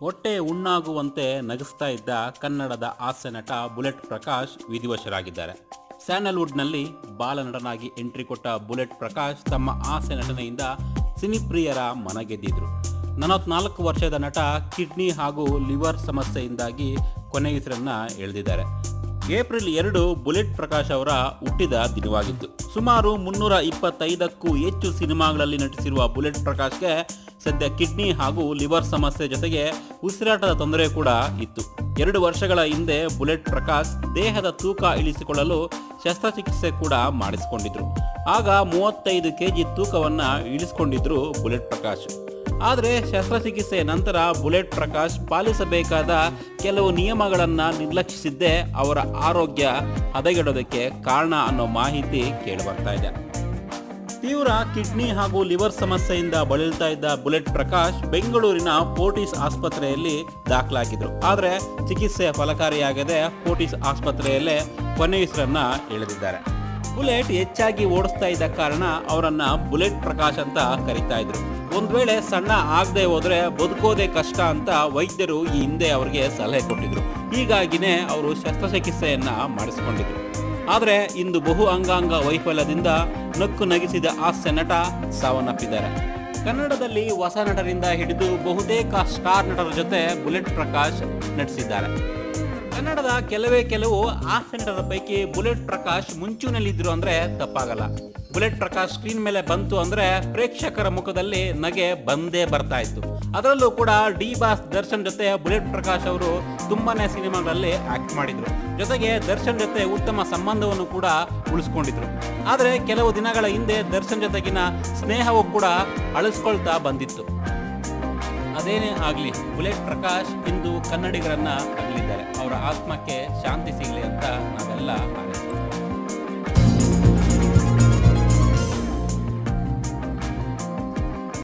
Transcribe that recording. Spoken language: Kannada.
ಹೊಟ್ಟೆ ಉಣ್ಣಾಗುವಂತೆ ನಗಿಸ್ತಾ ಇದ್ದ ಕನ್ನಡದ ಹಾಸ್ಯ ನಟ ಬುಲೆಟ್ ಪ್ರಕಾಶ್ ವಿಧಿವಶರಾಗಿದ್ದಾರೆ ಸ್ಯಾಂಡಲ್ವುಡ್ನಲ್ಲಿ ಬಾಲನಟನಾಗಿ ಎಂಟ್ರಿ ಕೊಟ್ಟ ಬುಲೆಟ್ ಪ್ರಕಾಶ್ ತಮ್ಮ ಹಾಸ್ಯ ನಟನೆಯಿಂದ ಸಿನಿಪ್ರಿಯರ ಮನಗೆದ್ದಿದ್ರು ನಲವತ್ನಾಲ್ಕು ವರ್ಷದ ನಟ ಕಿಡ್ನಿ ಹಾಗೂ ಲಿವರ್ ಸಮಸ್ಯೆಯಿಂದಾಗಿ ಕೊನೆಯುಸಿರನ್ನ ಎಳೆದಿದ್ದಾರೆ ಏಪ್ರಿಲ್ ಎರಡು ಬುಲೆಟ್ ಪ್ರಕಾಶ್ ಅವರ ಹುಟ್ಟಿದ ದಿನವಾಗಿತ್ತು ಸುಮಾರು ಮುನ್ನೂರ ಇಪ್ಪತ್ತೈದಕ್ಕೂ ಹೆಚ್ಚು ಸಿನಿಮಾಗಳಲ್ಲಿ ನಟಿಸಿರುವ ಬುಲೆಟ್ ಪ್ರಕಾಶ್ಗೆ ಸದ್ಯ ಕಿಡ್ನಿ ಹಾಗೂ ಲಿವರ್ ಸಮಸ್ಯೆ ಜೊತೆಗೆ ಉಸಿರಾಟದ ತೊಂದರೆ ಕೂಡ ಇತ್ತು ಎರಡು ವರ್ಷಗಳ ಹಿಂದೆ ಬುಲೆಟ್ ಪ್ರಕಾಶ್ ದೇಹದ ತೂಕ ಇಳಿಸಿಕೊಳ್ಳಲು ಶಸ್ತ್ರಚಿಕಿತ್ಸೆ ಕೂಡ ಮಾಡಿಸಿಕೊಂಡಿದ್ರು ಆಗ ಮೂವತ್ತೈದು ಕೆಜಿ ತೂಕವನ್ನ ಇಳಿಸಿಕೊಂಡಿದ್ರು ಬುಲೆಟ್ ಪ್ರಕಾಶ್ ಆದರೆ ಶಸ್ತ್ರಚಿಕಿತ್ಸೆಯ ನಂತರ ಬುಲೆಟ್ ಪ್ರಕಾಶ್ ಪಾಲಿಸಬೇಕಾದ ಕೆಲವು ನಿಯಮಗಳನ್ನು ನಿರ್ಲಕ್ಷಿಸಿದ್ದೇ ಅವರ ಆರೋಗ್ಯ ಹದಗೆಡೋದಕ್ಕೆ ಕಾರಣ ಅನ್ನೋ ಮಾಹಿತಿ ಕೇಳಿಬರ್ತಾ ಇದೆ ತೀವ್ರ ಕಿಡ್ನಿ ಹಾಗೂ ಲಿವರ್ ಸಮಸ್ಯೆಯಿಂದ ಬಳಲ್ತಾ ಇದ್ದ ಬುಲೆಟ್ ಪ್ರಕಾಶ್ ಬೆಂಗಳೂರಿನ ಫೋರ್ಟಿಸ್ ಆಸ್ಪತ್ರೆಯಲ್ಲಿ ದಾಖಲಾಗಿದ್ರು ಆದರೆ ಚಿಕಿತ್ಸೆ ಫಲಕಾರಿಯಾಗದೆ ಫೋರ್ಟಿಸ್ ಆಸ್ಪತ್ರೆಯಲ್ಲೇ ಕೊನೆಯುಸಿರನ್ನ ಎಳೆದಿದ್ದಾರೆ ಬುಲೆಟ್ ಹೆಚ್ಚಾಗಿ ಓಡಿಸ್ತಾ ಇದ್ದ ಕಾರಣ ಅವರನ್ನ ಬುಲೆಟ್ ಪ್ರಕಾಶ್ ಅಂತ ಕರೀತಾ ಇದ್ರು ಒಂದ್ ವೇಳೆ ಸಣ್ಣ ಆಗದೆ ಹೋದ್ರೆ ಬದುಕೋದೇ ಕಷ್ಟ ಅಂತ ವೈದ್ಯರು ಈ ಹಿಂದೆ ಅವರಿಗೆ ಸಲಹೆ ಕೊಟ್ಟಿದ್ರು ಹೀಗಾಗಿನೇ ಅವರು ಶಸ್ತ್ರಚಿಕಿತ್ಸೆಯನ್ನ ಮಾಡಿಸಿಕೊಂಡಿದ್ರು ಆದರೆ ಇಂದು ಬಹು ಅಂಗಾಂಗ ವೈಫಲ್ಯದಿಂದ ನಕ್ಕು ನಗಿಸಿದ ಹಾಸ್ಯ ನಟ ಸಾವನ್ನಪ್ಪಿದ್ದಾರೆ ಕನ್ನಡದಲ್ಲಿ ಹೊಸ ನಟರಿಂದ ಹಿಡಿದು ಬಹುತೇಕ ಸ್ಟಾರ್ ನಟರ ಜೊತೆ ಬುಲೆಟ್ ಪ್ರಕಾಶ್ ನಟಿಸಿದ್ದಾರೆ ಕನ್ನಡದ ಕೆಲವೇ ಕೆಲವು ಹಾಸ್ಯ ನಟರ ಪೈಕಿ ಬುಲೆಟ್ ಪ್ರಕಾಶ್ ಮುಂಚೂಣಿಯಲ್ಲಿದ್ರು ಅಂದ್ರೆ ತಪ್ಪಾಗಲ್ಲ ಬುಲೆಟ್ ಪ್ರಕಾಶ್ ಸ್ಕ್ರೀನ್ ಮೇಲೆ ಬಂತು ಅಂದ್ರೆ ಪ್ರೇಕ್ಷಕರ ಮುಖದಲ್ಲಿ ನಗೆ ಬಂದೇ ಬರ್ತಾ ಇತ್ತು ಅದರಲ್ಲೂ ಕೂಡ ಡಿ ಬಾಸ್ ದರ್ಶನ್ ಜೊತೆ ಬುಲೆಟ್ ಪ್ರಕಾಶ್ ಅವರು ತುಂಬಾನೇ ಸಿನಿಮಾಗಳಲ್ಲಿ ಆಕ್ಟ್ ಮಾಡಿದ್ರು ಜೊತೆಗೆ ದರ್ಶನ್ ಜೊತೆ ಉತ್ತಮ ಸಂಬಂಧವನ್ನು ಕೂಡ ಉಳಿಸ್ಕೊಂಡಿದ್ರು ಆದರೆ ಕೆಲವು ದಿನಗಳ ಹಿಂದೆ ದರ್ಶನ್ ಜೊತೆಗಿನ ಸ್ನೇಹವು ಕೂಡ ಅಳಿಸ್ಕೊಳ್ತಾ ಬಂದಿತ್ತು ಅದೇನೇ ಆಗಲಿ ಬುಲೆಟ್ ಪ್ರಕಾಶ್ ಇಂದು ಕನ್ನಡಿಗರನ್ನ ಅಗಲಿದ್ದಾರೆ ಅವರ ಆತ್ಮಕ್ಕೆ ಶಾಂತಿ ಸಿಗಲಿ